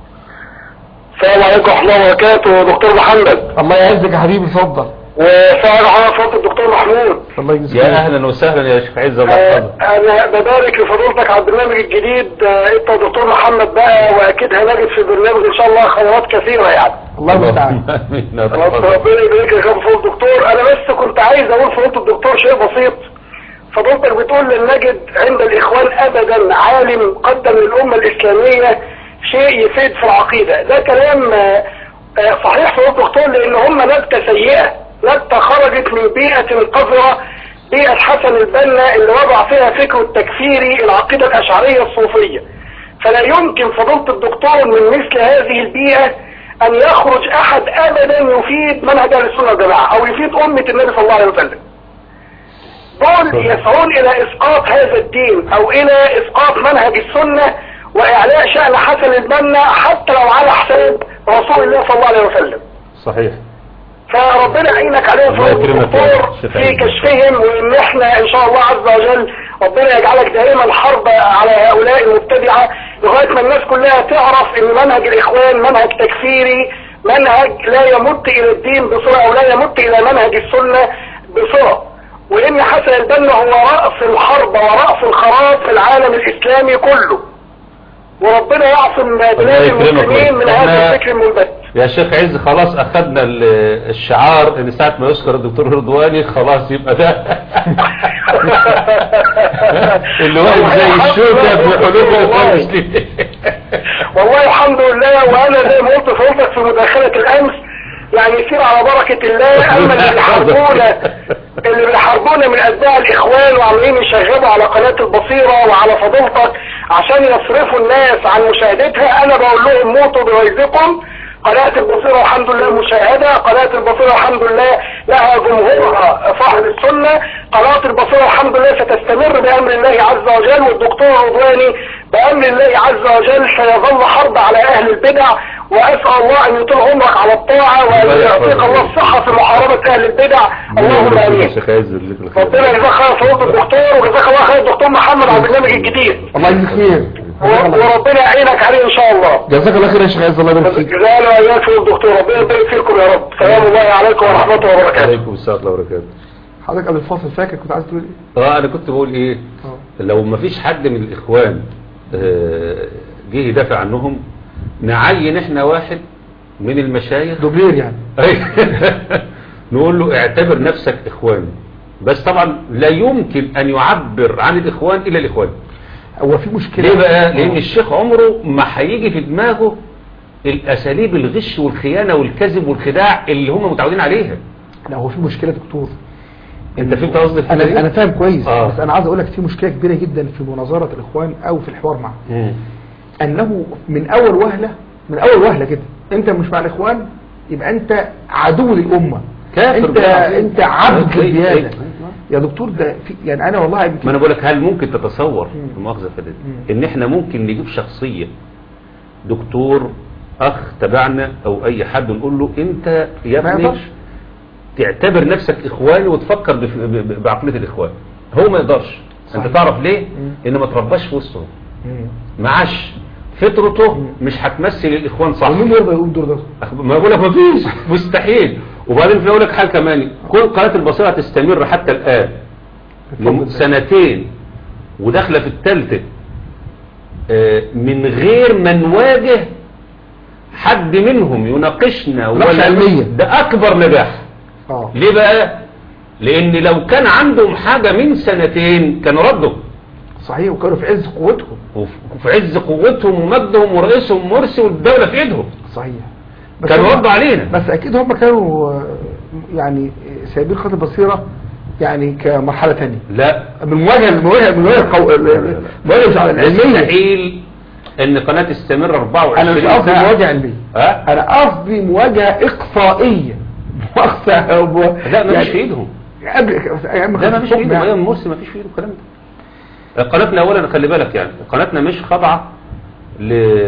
S3: السلام عليكم ورحمة الله وبركاته دكتور محمد
S1: الله يعزك يا حبيبي اتفضل
S3: وسؤال على فضل الدكتور محمود
S1: الله يجزيك
S2: يا
S1: خير.
S2: اهلا وسهلا يا شيخ عز الله
S3: آه،
S2: يحفظك
S3: انا ببارك لفضيلتك على البرنامج الجديد آه، انت ودكتور محمد بقى واكيد هنجد في البرنامج ان شاء الله خيرات كثيرة يعني
S1: الله المستعان
S2: آمين.
S3: رب-
S2: اتفضل.
S3: ربنا يبارك لك يا فضل الدكتور انا بس كنت عايز اقول فضيلة الدكتور شيء بسيط فضيلتك بتقول لن نجد عند الاخوان ابدا عالم قدم للامة الاسلامية شيء يفيد في العقيدة ده كلام آه، آه، صحيح فضيلة الدكتور لان هم نبتة سيئة نبتة خرجت من بيئة قذرة بيئة حسن البنا اللي وضع فيها فكر التكفيري العقيدة الاشعرية الصوفية فلا يمكن فضيلة الدكتور من مثل هذه البيئة ان يخرج احد ابدا يفيد منهج اهل السنة والجماعة او يفيد امة النبي صلى الله عليه وسلم دول يسعون الى اسقاط هذا الدين او الى اسقاط منهج السنة واعلاء شأن حسن البنا حتى لو على حساب رسول الله صلى الله عليه وسلم
S2: صحيح
S3: فربنا يعينك عليهم
S2: الله
S3: فضل
S2: يكرمك يا
S3: الدكتور
S2: شيخ
S3: في
S2: عيد.
S3: كشفهم وان احنا ان شاء الله عز وجل ربنا يجعلك دائما حرب على هؤلاء المبتدعة لغاية ما الناس كلها تعرف ان منهج الاخوان منهج تكفيري منهج لا يمت الى الدين بصلة او لا يمت الى منهج السنة بصلة وان حسن البنا هو رأس الحرب ورأس الخراب في العالم الاسلامي كله وربنا يعصم بلاد
S2: يكرمك
S3: المسلمين من هذا
S2: احنا-
S3: الفكر المنبت
S2: يا شيخ عز خلاص اخذنا ال- الشعار ان ساعة ما يذكر الدكتور رضواني خلاص يبقى ده اللي واقف زي الشوكة في حلول الاخوان المسلمين
S3: والله الحمد لله وانا زي ما قلت في قلتك في مداخلة الامس يعني يصير على بركة الله اما اللي بيحاربونا اللي بيحاربونا من اتباع الاخوان وعمالين يشغلوا على قناة البصيرة وعلى فضيلتك عشان يصرفوا الناس عن مشاهدتها انا بقول لهم موتوا بغيظكم قناة البصيرة الحمد لله مشاهدة قناة البصيرة الحمد لله لها جمهورها صاحب السنة قناة البصيرة الحمد لله ستستمر بأمر الله عز وجل والدكتور رضواني بأمر الله عز وجل سيظل حرب على أهل البدع وأسأل الله أن يطول عمرك على الطاعة وأن
S2: الله يحفظك.
S3: يعطيك الله الصحة في محاربة أهل البدع اللهم
S2: يا
S3: آمين
S2: شيخ عز يجزيك الخير.
S3: ربنا يجزاك خير صوت الدكتور وجزاك الله خير الدكتور محمد على البرنامج الجديد
S1: الله يجزيك خير
S3: و- وربنا يعينك عليه إن شاء الله
S1: جزاك الله خير يا شيخ عز الله يبارك فيك
S3: جزانا وإياك يا دكتور ربنا يبارك فيكم يا رب سلام الله عليكم ورحمة الله وبركاته
S2: عليكم السلام ورحمة الله وبركاته
S1: حضرتك قبل الفاصل فاكر كنت عايز تقول ايه؟
S2: اه انا كنت بقول ايه
S1: اه
S2: لو ما فيش حد من الاخوان آه، جه يدافع عنهم نعين احنا واحد من المشايخ
S1: دوبلير يعني
S2: أي. نقول له اعتبر نفسك اخوان بس طبعا لا يمكن ان يعبر عن الاخوان الا الاخوان
S1: هو في مشكله
S2: ليه بقى لان
S1: آه.
S2: الشيخ عمره ما هيجي في دماغه الاساليب الغش والخيانة والكذب والخداع اللي هم متعودين عليها
S1: لا هو في مشكله يا دكتور
S2: انت فهمت قصدي في
S1: انا
S2: إيه؟
S1: انا فاهم كويس
S2: آه.
S1: بس انا عايز اقول لك في مشكله كبيره جدا في مناظره الاخوان او في الحوار معهم
S2: مم.
S1: انه من اول وهله من اول وهله كده انت مش مع الاخوان يبقى انت عدو للامه
S2: كافر
S1: انت
S2: بالله.
S1: انت عبد
S2: أيوة، أيوة،
S1: زياده
S2: أيوة.
S1: يا دكتور ده في يعني انا والله يمكن
S2: ما انا بقول لك هل ممكن تتصور
S1: مم.
S2: المؤاخذه في ده
S1: مم.
S2: ان احنا ممكن نجيب شخصيه دكتور اخ تبعنا او اي حد نقول له انت يا
S1: ما
S2: ابني
S1: يقدرش.
S2: تعتبر نفسك اخواني وتفكر بف- ب- ب- بعقليه الاخوان هو ما يقدرش
S1: صحيح.
S2: انت تعرف ليه
S1: مم.
S2: ان ما ترباش في وسطهم
S1: مم.
S2: معاش فطرته
S1: مم.
S2: مش هتمثل الاخوان صح
S1: ومين يرضى يقوم دور ده
S2: أخ- ما بقول لك ما فيش مستحيل وبعدين في اقول لك حاجه كمان كل قناه البصيره تستمر حتى الان لم- سنتين وداخله في الثالثه آه، من غير ما نواجه حد منهم يناقشنا
S1: مناقشة علمية.
S2: ده اكبر نجاح
S1: اه
S2: ليه بقى لان لو كان عندهم حاجه من سنتين كانوا ردوا
S1: صحيح وكانوا في عز قوتهم
S2: وف- وفي عز قوتهم ومجدهم ورئيسهم مرسي والدوله في ايدهم
S1: صحيح بس
S2: كانوا
S1: هم-
S2: ردوا علينا
S1: بس اكيد هم كانوا آه، يعني آه، سايبين خط البصيره يعني كمرحله ثانيه
S2: لا
S1: من مواجهه المواجهه من مواجهه القو... المواجهه مش على العلميه
S2: مستحيل ان قناه تستمر 24
S1: انا مش قصدي
S2: ساعة.
S1: مواجهه علميه
S2: ها
S1: انا قصدي مواجهه اقصائيه مؤاخذه مو-
S2: لا ما
S1: يعني
S2: فيش في ايدهم
S1: قبل ايام
S2: لا ما فيش في
S1: الحكم
S2: ايدهم
S1: يعني.
S2: ايام مرسي ما فيش في ايده الكلام ده قناتنا اولا خلي بالك يعني قناتنا مش خاضعه ل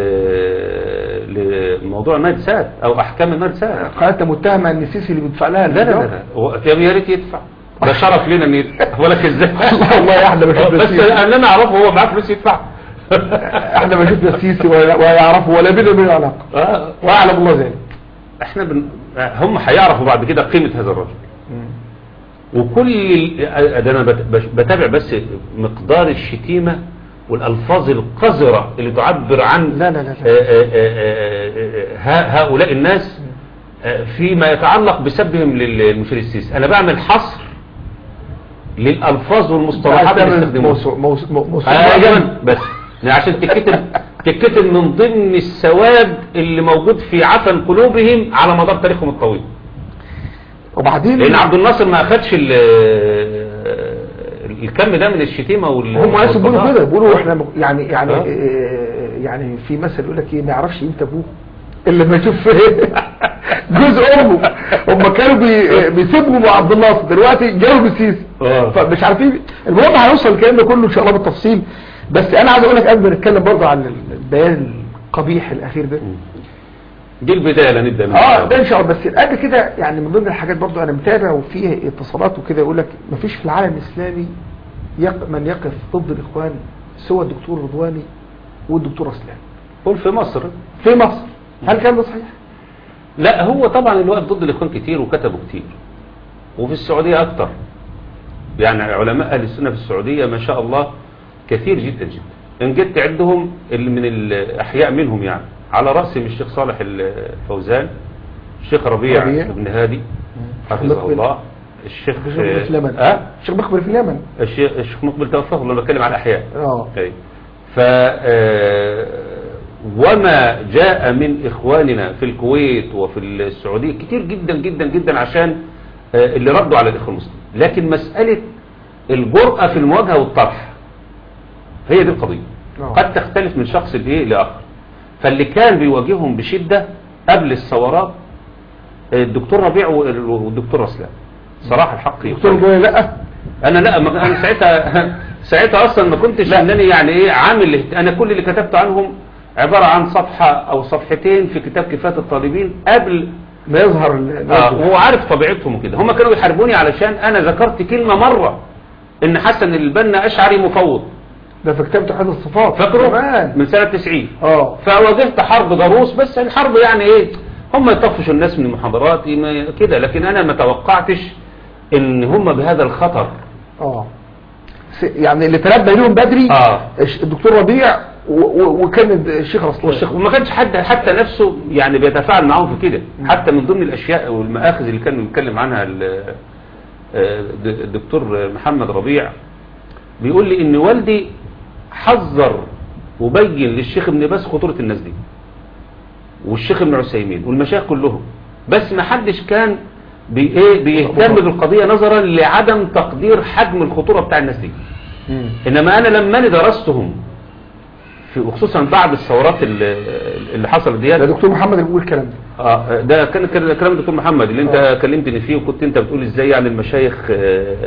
S2: لموضوع نادي سات او احكام النادي سات
S1: قناتنا متهمه ان السيسي اللي بيدفع لها
S2: لا لا لا,
S1: الإيجار.
S2: لا. هو يا ريت يدفع ده شرف لنا ان يدفع بقول لك ازاي
S1: الله- الله يا أحلى بشوف
S2: بس
S1: السيسي.
S2: اللي انا اعرفه هو معاه فلوس يدفع
S1: احنا ما شفنا السيسي ولا ولا يعرفوا ولا بينه وبينه علاقه
S2: آه.
S1: واعلم الله ذلك
S2: احنا بن... هم هيعرفوا بعد كده قيمة هذا الرجل وكل ال- ده انا بت- بش- بتابع بس مقدار الشتيمة والالفاظ القذرة اللي تعبر عن
S1: لا لا لا, لا.
S2: آه، آه، آه، آه، ها- هؤلاء الناس آه، فيما يتعلق بسبهم للمشير السيسي انا بعمل حصر للالفاظ والمصطلحات اللي يستخدموها
S1: موسوعة موسوعة
S2: ايوه بس عشان تتكتب تتكتب من ضمن السواد اللي موجود في عفن قلوبهم على مدار تاريخهم الطويل
S1: وبعدين
S2: لان عبد الناصر ما اخدش ال- الكم ده من الشتيمه وال
S1: هم ناس بيقولوا
S2: والفضائح.
S1: كده بيقولوا احنا م- يعني يعني
S2: آه.
S1: آه، يعني في مثل يقول لك ايه ما يعرفش قيمه ابوه اللي ما يشوف جوز امه هم كانوا بي- بيسيبوا مع عبد الناصر دلوقتي جابوا بالسيسي
S2: آه.
S1: فمش عارفين المهم هنوصل الكلام ده كله ان شاء الله بالتفصيل بس انا عايز اقول لك قبل ما نتكلم برضه عن البيان القبيح الاخير ده
S2: دي البدايه اللي نبدا منها
S1: اه ده ان شاء الله بس قبل كده يعني من ضمن الحاجات برضو انا متابع وفيه اتصالات وكده يقول لك مفيش في العالم الاسلامي يق من يقف ضد الاخوان سوى الدكتور رضواني والدكتور اسلام
S2: قول في مصر
S1: في مصر هل كان ده صحيح؟
S2: لا هو طبعا اللي واقف ضد الاخوان كتير وكتبوا كتير وفي السعوديه اكتر يعني علماء اهل السنه في السعوديه ما شاء الله كثير جدا جدا ان جيت تعدهم اللي من الاحياء منهم يعني على راسهم الشيخ صالح الفوزان الشيخ ربيع
S1: ربيع.
S2: بن هادي حفظه
S1: مقبل.
S2: الله الشيخ
S1: الشيخ مقبل في اليمن
S2: اه
S1: الشيخ مقبل في اليمن
S2: الشيخ الشيخ مقبل توفاه والله بتكلم على الاحياء
S1: اه
S2: أي. ف آه، وما جاء من إخواننا في الكويت وفي السعودية كتير جدا جدا جدا عشان آه، اللي ردوا على الإخوة المسلمين لكن مسألة الجرأة في المواجهة والطرح هي دي القضية
S1: نعم.
S2: قد تختلف من شخص لإيه لآخر فاللي كان بيواجههم بشدة قبل الثورات آه، الدكتور ربيع والدكتور رسلان صراحة الحق
S1: دكتور
S2: يقال.
S1: جوي لا
S2: انا لا ما انا ساعتها ساعتها اصلا ما كنتش انني يعني ايه عامل انا كل اللي كتبت عنهم عبارة عن صفحة او صفحتين في كتاب كفاية الطالبين قبل
S1: ما يظهر ال-
S2: آه وهو عارف طبيعتهم وكده هم كانوا يحاربوني علشان انا ذكرت كلمة مرة ان حسن البنا اشعري مفوض
S1: ده في كتاب توحيد الصفات
S2: فاكره
S1: كمان
S2: من سنة 90
S1: اه
S2: فواجهت حرب ضروس بس الحرب يعني ايه هم يطفشوا الناس من المحاضرات ما- كده لكن انا ما توقعتش ان هم بهذا الخطر
S1: اه س- يعني اللي تنبه لهم بدري
S2: اه
S1: الش- الدكتور ربيع و- و- وكان الشيخ رسول
S2: والشيخ وما كانش حد حتى نفسه يعني بيتفاعل معاهم في كده حتى من ضمن الاشياء والمآخذ اللي كان بيتكلم عنها ال- آه، د- الدكتور محمد ربيع بيقول لي ان والدي حذر وبين للشيخ ابن باز خطورة الناس دي والشيخ ابن عثيمين والمشايخ كلهم بس ما حدش كان بي ايه بيهتم بالقضية نظرا لعدم تقدير حجم الخطورة بتاع الناس دي
S1: مم.
S2: انما انا لما انا درستهم في وخصوصا بعد الثورات اللي, اللي حصلت ديت
S1: ده دكتور محمد اللي بيقول الكلام ده
S2: اه ده كان كان كلام الدكتور محمد اللي انت
S1: آه.
S2: كلمتني فيه وكنت انت بتقول ازاي يعني المشايخ آه،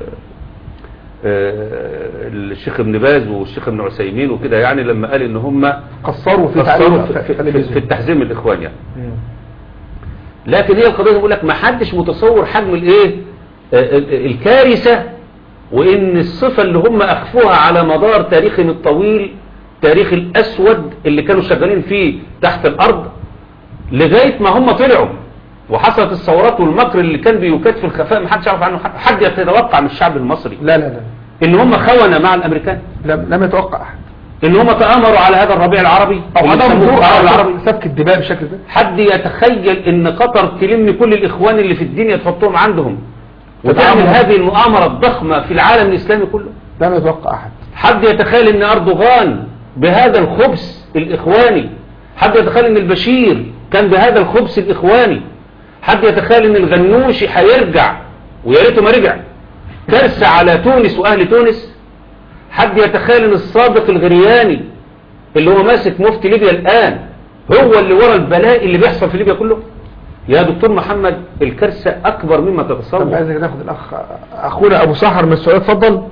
S2: آه، الشيخ ابن باز والشيخ ابن عثيمين وكده يعني لما قال ان هم
S1: قصروا في
S2: قصروا
S1: تعليم
S2: في, في, في, في
S1: التلفزيون
S2: التحزيم الاخوان يعني
S1: مم.
S2: لكن هي القضيه بقول لك ما حدش متصور حجم الايه آه، ال- الكارثه وان الصفه اللي هم اخفوها على مدار تاريخهم الطويل تاريخ الاسود اللي كانوا شغالين فيه تحت الارض لغايه ما هم طلعوا وحصلت الثورات والمكر اللي كان بيكاد في الخفاء ما حدش يعرف عنه حد- حد يتوقع من الشعب المصري
S1: لا لا لا
S2: ان هم خونه مع الامريكان
S1: لم, لم يتوقع احد
S2: ان هم تامروا على هذا الربيع العربي
S1: او
S2: اللي
S1: عدم
S2: بيسموه
S1: دور
S2: الربيع
S1: على
S2: العربي
S1: سفك الدماء بالشكل ده
S2: حد يتخيل ان قطر تلم كل الاخوان اللي في الدنيا تحطهم عندهم وتعمل
S1: تتعامل.
S2: هذه المؤامرة الضخمة في العالم الاسلامي كله
S1: لم يتوقع احد
S2: حد يتخيل ان اردوغان بهذا الخبث الاخواني حد يتخيل ان البشير كان بهذا الخبث الاخواني حد يتخيل ان الغنوشي هيرجع ويا ريته ما رجع كارثة على تونس واهل تونس حد يتخيل ان الصادق الغرياني اللي هو ماسك مفتي ليبيا الان هو اللي ورا البلاء اللي بيحصل في ليبيا كله يا دكتور محمد الكارثة اكبر مما
S1: طب
S2: تتصور
S1: عايزك ناخد الاخ اخونا ابو سحر من السعوديه اتفضل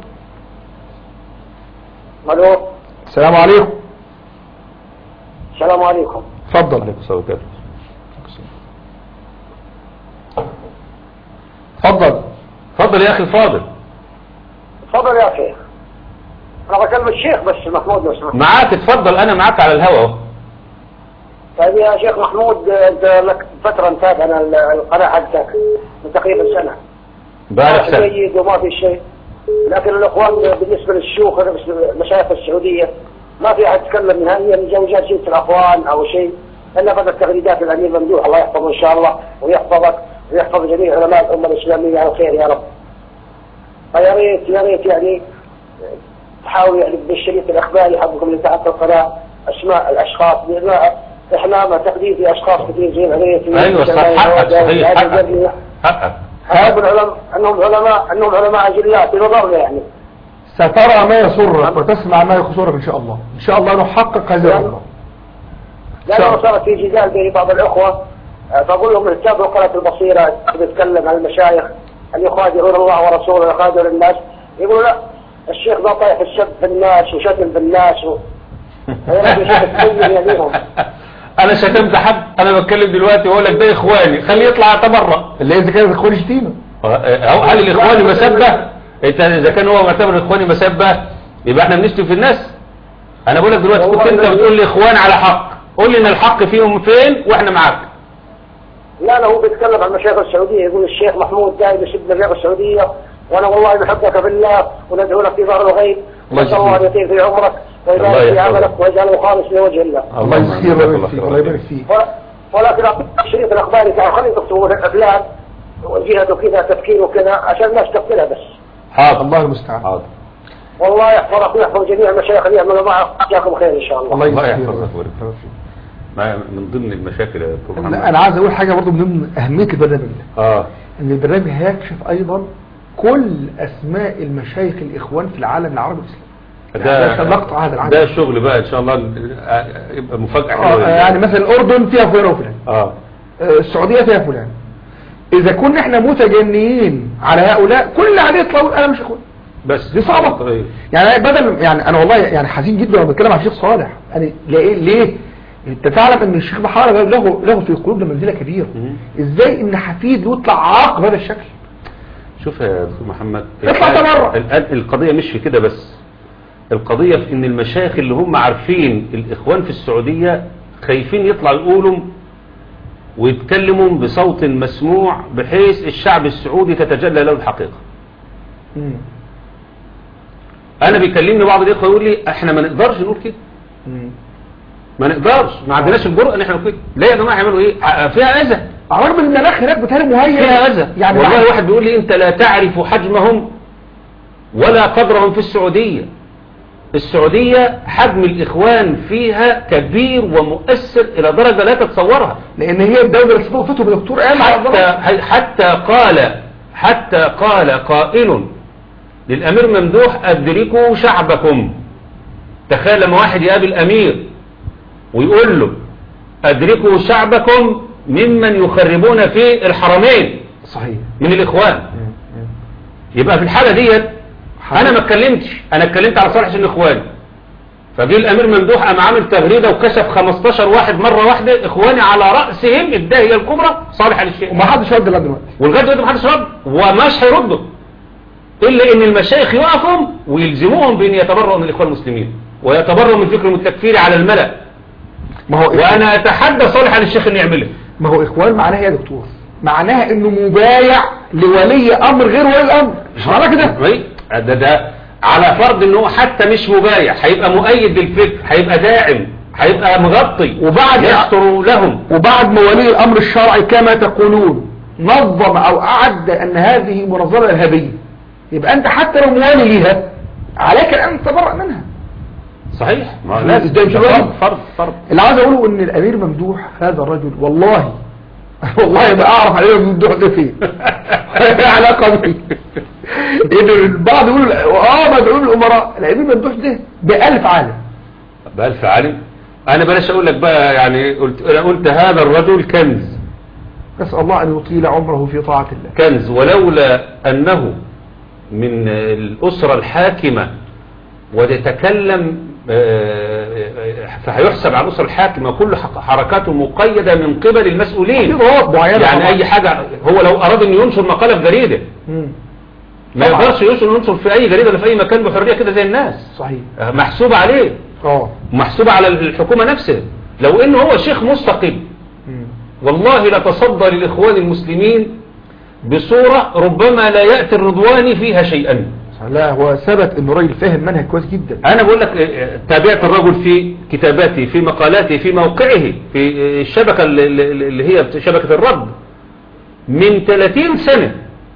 S3: الو
S1: السلام عليكم
S3: السلام عليكم
S1: اتفضل
S2: عليكم السلام عليكم.
S1: اتفضل
S2: اتفضل يا اخي الفاضل
S3: تفضل يا اخي انا بكلم الشيخ بس محمود لو سمحت
S2: معاك اتفضل انا معاك على الهوا اهو
S3: طيب يا شيخ محمود انت لك فتره متابع انا ال- القناه حقتك من تقريبا سنه
S2: بارك
S3: ما
S2: سنة
S3: في جيد وما في شيء لكن الاخوان بالنسبه للشيوخ المشايخ السعوديه ما في احد يتكلم نهائيا اذا جاء شيء في الاخوان او شيء الا بعد التغريدات الامير ممدوح الله يحفظه ان شاء الله ويحفظك ويحفظ جميع علماء الامه الاسلاميه على خير يا رب فيا ريت يا ريت يعني تحاول يعني بالشريط الاخباري حقكم اللي تحت القناه اسماء الاشخاص لان احنا ما تقديم في اشخاص كثير زي العريف
S2: ايوه صح حقك صحيح حقك حقك
S3: هؤلاء العلماء انهم علماء انهم علماء اجلاء في نظرنا يعني
S1: سترى ما يسرك وتسمع ما يخسرك ان شاء الله ان شاء الله نحقق هذه الرغبه
S3: لانه صارت في جدال بين بعض الاخوه آه، فاقول لهم اتبعوا قناه البصيره بتتكلم عن المشايخ اللي يخادعون الله ورسوله ويخادعون الناس يقولوا لا الشيخ ده طايح السب في الناس وشتم بالناس و... هي لازم شيء تبين يليهم
S2: انا شتمت حد انا بتكلم دلوقتي واقول لك ده اخواني خليه يطلع يتبرأ
S1: اللي اذا كانت اخوان شتيمه
S2: اهو قال الاخواني مسبة انت اذا كان هو معتبر الاخواني مسبة يبقى احنا بنشتم في الناس انا بقول لك دلوقتي كنت انت بتقول لي اخوان على حق قول لي ان الحق فيهم فين واحنا معاك
S3: لا لا هو بيتكلم عن المشايخ السعوديه يقول الشيخ محمود دايم يسب الرياض السعوديه وانا والله بحبك في الله وندعو لك في ظهر الغيب
S2: الله
S3: نسال الله ان
S2: يجزيك.
S3: يطيل في عمرك
S2: الله
S3: ويبارك في
S2: يحفظك.
S3: عملك ويجعله خالص لوجه الله
S1: الله يجزيه ويبارك فيك الله يبارك فيك
S3: و- ولكن الشريط الاخباري كان خليه تكتبوا الافلام وجهته كذا تفكيره كذا عشان الناس تقتلها بس
S2: حاضر
S1: الله المستعان
S2: حاضر
S3: والله يحفظك ويحفظ جميع المشايخ اللي يعملوا معك جزاكم خير ان شاء الله
S1: الله
S2: الله
S1: يجزيك
S2: يحفظك
S1: خير.
S2: ويرفعك. ما- من ضمن المشاكل يا دكتور محمد
S1: لا، انا عايز اقول حاجه برضو من ضمن اهميه البرنامج ده
S2: اه
S1: ان البرنامج هيكشف ايضا كل اسماء المشايخ الاخوان في العالم العربي والاسلامي يعني ده مقطع هذا العالم
S2: ده شغل بقى ان شاء الله آه، يبقى مفاجأة
S1: آه،
S2: حلوة
S1: يعني مثلا الاردن فيها فلان وفلان
S2: اه
S1: آه، السعوديه فيها فلان اذا كنا احنا متجنيين على هؤلاء كل اللي عليه يطلعوا انا مش اخوان
S2: بس
S1: دي صعبة
S2: طيب.
S1: يعني بدل يعني انا والله يعني حزين جدا لما بتكلم عن الشيخ صالح يعني ليه ليه انت تعلم ان الشيخ بحار له له في قلوبنا منزله كبيره
S2: مم.
S1: ازاي ان حفيد يطلع عاق بهذا الشكل
S2: شوف يا دكتور محمد
S1: اطلع
S2: الآن-
S1: تبرع.
S2: الآن القضية مش في كده بس القضية في ان المشايخ اللي هم عارفين الاخوان في السعودية خايفين يطلعوا يقولوا ويتكلموا بصوت مسموع بحيث الشعب السعودي تتجلى له الحقيقة
S1: مم.
S2: انا بيكلمني بعض الاخوة يقول لي احنا ما نقدرش نقول كده
S1: مم.
S2: ما نقدرش ما عندناش الجرأة ان احنا نقول كده لا يا جماعة يعملوا ايه ع- فيها اذى
S1: على الرغم ان المناخ هناك بتهيألي مهيئ
S2: فيها اذى
S1: يعني
S2: والله
S1: بعد-
S2: واحد بيقول لي انت لا تعرف حجمهم ولا قدرهم في السعودية السعودية حجم الإخوان فيها كبير ومؤثر إلى درجة لا تتصورها
S1: لان هي الدوله اللي استضافته بدكتور قال
S2: حتى, حتى قال حتى قال قائل للأمير ممدوح أدركوا شعبكم تخيل لما واحد يقابل أمير ويقول له أدركوا شعبكم ممن يخربون في الحرمين
S1: صحيح
S2: من الإخوان
S1: مم. مم.
S2: يبقى في الحالة ديت انا ما اتكلمتش انا اتكلمت على صالح حسين اخواني فجه الامير ممدوح قام عامل تغريده وكشف 15 واحد مره واحده اخواني على راسهم الداهيه الكبرى صالح علي الشيخ
S1: وما حدش رد لغايه دلوقتي
S2: ولغايه دلوقتي ما حدش رد ومش هيردوا الا ان المشايخ يقفوا ويلزموهم بان يتبرؤوا من الاخوان المسلمين ويتبرؤوا من فكرهم التكفيري على الملأ
S1: ما هو
S2: وانا اتحدى صالح علي الشيخ انه يعملها
S1: ما هو اخوان معناها إيه يا دكتور معناها انه مبايع لولي امر غير ولي الامر مش معناها كده
S2: أي، ده ده على فرض ان هو حتى مش مبايع هيبقى مؤيد للفكر هيبقى داعم هيبقى مغطي
S1: وبعد-
S2: يستر لهم
S1: وبعد ما ولي الامر الشرعي كما تقولون نظم او اعد ان هذه منظمه ارهابيه يبقى انت حتى لو موالي ليها عليك ان تتبرأ منها
S2: صحيح ما
S1: شو-
S2: لازم
S1: إزاي مش
S2: ده
S1: واجب؟
S2: فرض فرض فرض
S1: اللي عاوز اقوله ان الامير ممدوح هذا الرجل والله والله ما اعرف عليه ممدوح ده فين علاقه بيه ان البعض يقول اه مدعو الامراء الامير ممدوح ده بألف عالم
S2: بألف عالم انا بلاش اقول لك بقى يعني قلت انا قلت هذا الرجل كنز
S1: نسال الله ان يطيل عمره في طاعه الله
S2: كنز ولولا انه من الاسره الحاكمه ويتكلم آه، فهيحسب على الاسره الحاكمه كل حق- حركاته مقيده من قبل
S1: في
S2: المسؤولين
S1: ضوابط معينه
S2: يعني
S1: طبعاً.
S2: اي حاجه هو لو اراد ان ينشر مقاله في جريده
S1: مم.
S2: ما
S1: طبعاً.
S2: يقدرش ينشر ينشر في اي جريده ولا في اي مكان بحريه كده زي الناس
S1: صحيح
S2: محسوب عليه
S1: اه
S2: محسوب على الحكومه نفسها لو انه هو شيخ مستقيم
S1: مم.
S2: والله لتصدى للاخوان المسلمين بصوره ربما لا ياتي الرضواني فيها شيئا
S1: لا هو ثبت انه راجل فاهم منهج كويس جدا
S2: انا بقول لك آه، تابعت الرجل في كتاباته في مقالاته في موقعه في آه، الشبكه اللي- اللي اللي هي شبكه الرد من 30 سنه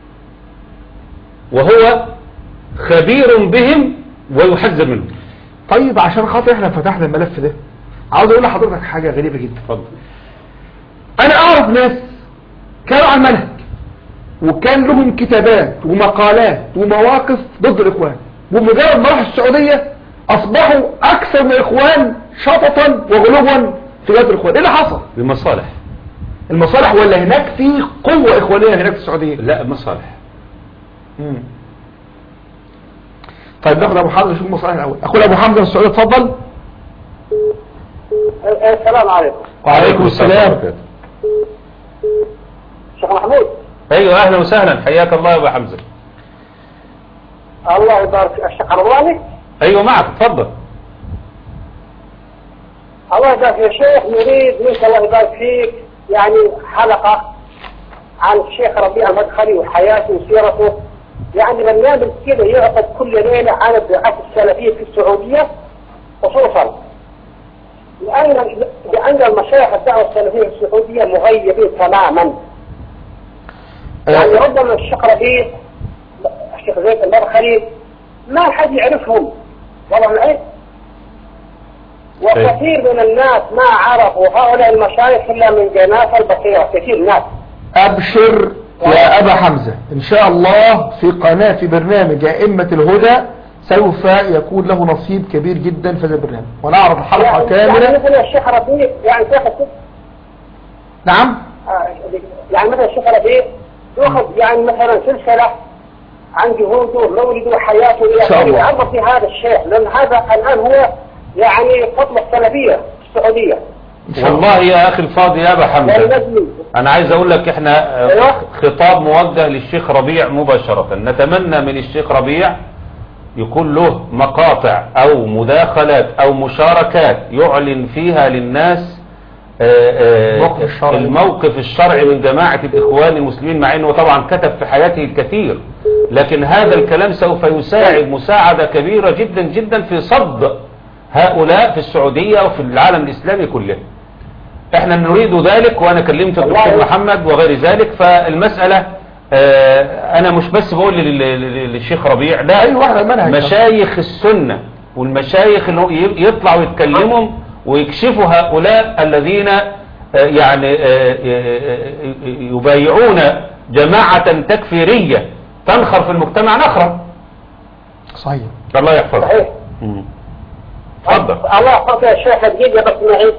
S2: وهو خبير بهم ويحذر منهم
S1: طيب عشان خاطر احنا فتحنا الملف ده عاوز اقول لحضرتك حاجه غريبه جدا
S2: اتفضل
S1: انا اعرف ناس كانوا على المنهج وكان لهم كتابات ومقالات ومواقف ضد الاخوان ومجرد ما راحوا السعوديه اصبحوا اكثر من الاخوان شططا وغلوا في جهه الاخوان ايه اللي حصل
S2: بمصالح
S1: المصالح ولا هناك في قوه اخوانيه هناك في السعوديه
S2: لا مصالح
S1: طيب ناخد ابو حمزه نشوف المصالح الاول اخونا ابو حمزه من السعوديه اتفضل
S3: السلام عليكم
S1: وعليكم السلام
S3: شيخ محمود
S2: ايوه اهلا وسهلا حياك الله يا ابو حمزه
S3: الله يبارك فيك الشيخ رضواني
S2: ايوه معك اتفضل
S3: الله يبارك يا شيخ نريد منك الله يبارك فيك يعني حلقة عن الشيخ ربيع المدخلي وحياته وسيرته يعني برنامج كده يعقد كل ليلة عن الدعاة السلفية في السعودية خصوصا لأن لأن المشايخ الدعوة السلفية في السعودية مغيبين تماما يعني ربما الشيخ ربيع الشيخ زيد المدخلي ما حد يعرفهم والله العين وكثير من الناس ما عرفوا هؤلاء المشايخ إلا من جناح البصيرة كثير ناس
S1: ابشر يا ابا حمزة ان شاء الله في قناة في برنامج ائمة الهدى سوف يكون له نصيب كبير جدا في هذا البرنامج ونعرض حلقة
S3: يعني
S1: كاملة
S3: يعني مثل الشيخ ربيع يعني شيخ السد
S1: نعم
S3: آه، يعني مثل الشيخ ربيع يأخذ يعني مثلا سلسلة عن جهوده مولده وحياته إلى
S1: شاء
S3: آخره
S1: الله.
S3: يعرف في هذا الشيخ لأن هذا الآن هو يعني خطوة السلفية في السعودية
S1: ان شاء الله
S2: والله يا اخي الفاضل يا ابا حمزة
S3: والنجمي
S2: انا عايز اقول لك احنا آه،
S3: أيوة.
S2: خطاب موجه للشيخ ربيع مباشرة نتمنى من الشيخ ربيع يكون له مقاطع او مداخلات او مشاركات يعلن فيها للناس آه، آه،
S1: الموقف الشرعي.
S2: الموقف الشرعي من جماعة الاخوان المسلمين مع انه طبعا كتب في حياته الكثير لكن هذا الكلام سوف يساعد مساعدة كبيرة جدا جدا في صد هؤلاء في السعودية وفي العالم الاسلامي كله احنا نريد ذلك وانا كلمت الدكتور
S3: والله.
S2: محمد وغير ذلك فالمسألة آه، انا مش بس بقول لل- لل- للشيخ ربيع لا
S1: أيوة، إحنا المنهج.
S2: مشايخ السنة والمشايخ اللي هو ي- يطلعوا يتكلموا ويكشفوا هؤلاء الذين آه، يعني آه، آه، يبايعون جماعة تكفيرية تنخر في المجتمع نخرة
S1: صحيح
S2: الله يحفظك
S3: صحيح
S2: مم. اتفضل
S3: الله يحفظك يا شيخ دقيقة بس معي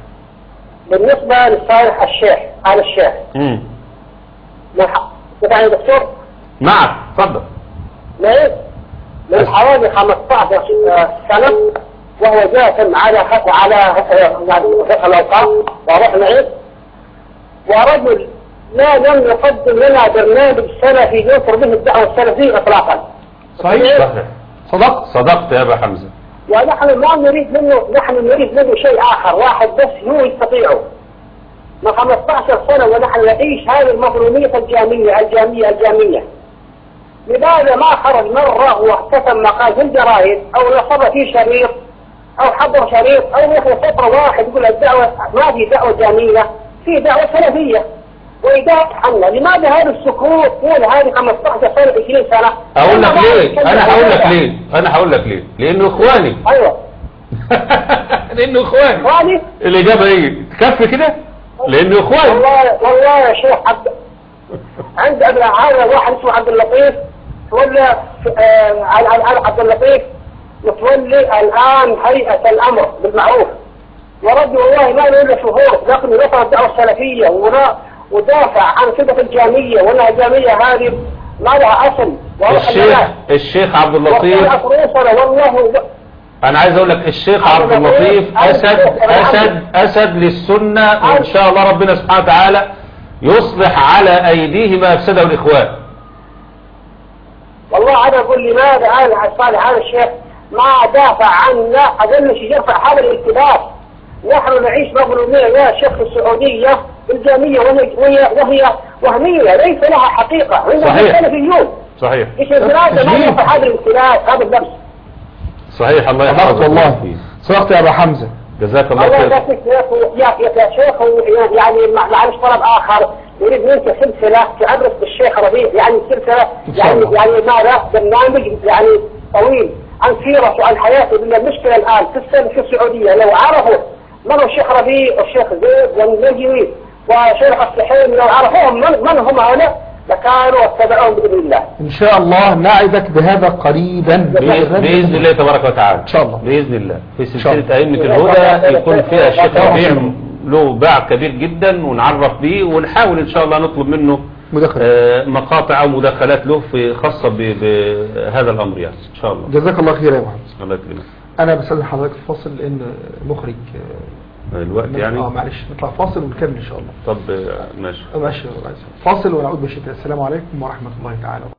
S3: بالنسبة لصالح الشيخ على الشيخ
S2: مم.
S3: من ح- يعني دكتور
S2: معك اتفضل
S3: معي من حوالي 15 سنة وهو جاثم على على يعني فقه الأوقاف واضح معي ورجل لا لم يقدم لنا برنامج سلفي ينصر به الدعوة السلفية إطلاقا
S1: صحيح
S2: صحيح
S1: صدقت
S2: صدقت يا ابا حمزة
S3: ونحن ما نريد منه نحن نريد منه شيء آخر واحد بس هو يستطيعه من 15 سنة ونحن نعيش هذه المظلومية الجامية الجامية الجامية لماذا ما خرج مرة واحتسم مقال في الجرائد أو نصب في شريط أو حضر شريط أو يخلي فترة واحد يقول الدعوة ما في دعوة جامية في دعوة سلفية وإدارة عنا لماذا هذا السكوت طول هذه 15 سنة 20 سنة
S2: اقول لك
S3: ما
S2: ليه
S3: يتكلم
S2: انا هقول لك
S3: هذا.
S2: ليه انا هقول لك ليه لانه اخواني
S3: أيوه
S2: لانه اخواني
S3: إخواني
S2: الاجابه ايه تكفي كده لانه اخواني
S3: والله والله يا شيخ عبد عند ابن هذا واحد اسمه عبد اللطيف تولى آه، على على على عبد اللطيف متولي الان هيئه الامر بالمعروف ورد والله ما له الا شهور لكن نصر الدعوه السلفيه ونا- ودافع عن صفه الجاميه وانها الجاميه هذه ما لها اصل واضح
S2: الشيخ
S3: الناس.
S2: الشيخ عبد
S3: وقال
S2: اللطيف
S3: أفروسنا والله
S2: انا عايز اقول لك الشيخ
S3: عبد
S2: عبد اللطيف
S3: اللطيف
S2: اسد
S3: عبد اللطيف.
S2: اسد اسد للسنه وان شاء الله ربنا سبحانه وتعالى يصلح على ايديه ما افسده الاخوان
S3: والله انا اقول لماذا هذا الصالح هذا الشيخ ما دافع عنا اقل شيء يرفع هذا الالتباس نحن نعيش مظلومية يا شيخ في السعودية الجامية وهي وهي وهي وهمية ليس لها حقيقة عندنا
S2: صحيح.
S3: سلفيون
S2: صحيح
S3: ايش البلاد ما
S1: تجميل.
S3: يرفع هذا الالتباس هذا النفس
S2: صحيح الله
S1: صدقت
S2: يحفظك
S1: والله صدقت يا ابا حمزة
S2: جزاك الله
S3: الله
S2: خير
S3: يبارك فيك يا يا يا شيخ يعني مع- معلش طلب اخر نريد منك سلسلة تعرف بالشيخ ربيع يعني سلسلة
S1: إن شاء
S3: يعني
S1: الله.
S3: يعني ماذا برنامج يعني طويل عن سيرته وعن حياته لأن المشكلة الآن في السنة في السعودية لو عرفوا من هو الشيخ ربيع والشيخ زيد والنجوي وشيخ السحيم لو عرفوهم من, من هم هؤلاء لكانوا اتبعوهم بإذن الله
S1: ان شاء الله نعدك بهذا قريبا
S2: بإذن بإذن الله تبارك وتعالى
S1: إن شاء الله.
S2: بإذن الله في
S1: شاء الله.
S2: سلسلة أئمة الهدى يكون فيها الشيخ ربيع له باع كبير جدا ونعرف بيه ونحاول إن شاء الله نطلب منه
S1: مداخلة.
S2: آه، مقاطع أو مداخلات له في خاصة ب- بهذا الأمر يعني إن شاء الله
S1: جزاك الله خير يا محمد
S2: الله يكرمك
S1: انا بستاذن حضرتك الفاصل لان مخرج
S2: الوقت يعني
S1: اه معلش نطلع فاصل ونكمل ان شاء الله
S2: طب آه، ماشي
S1: ماشي يا ريس. فاصل ونعود بشكل السلام عليكم ورحمة الله تعالى وبركاته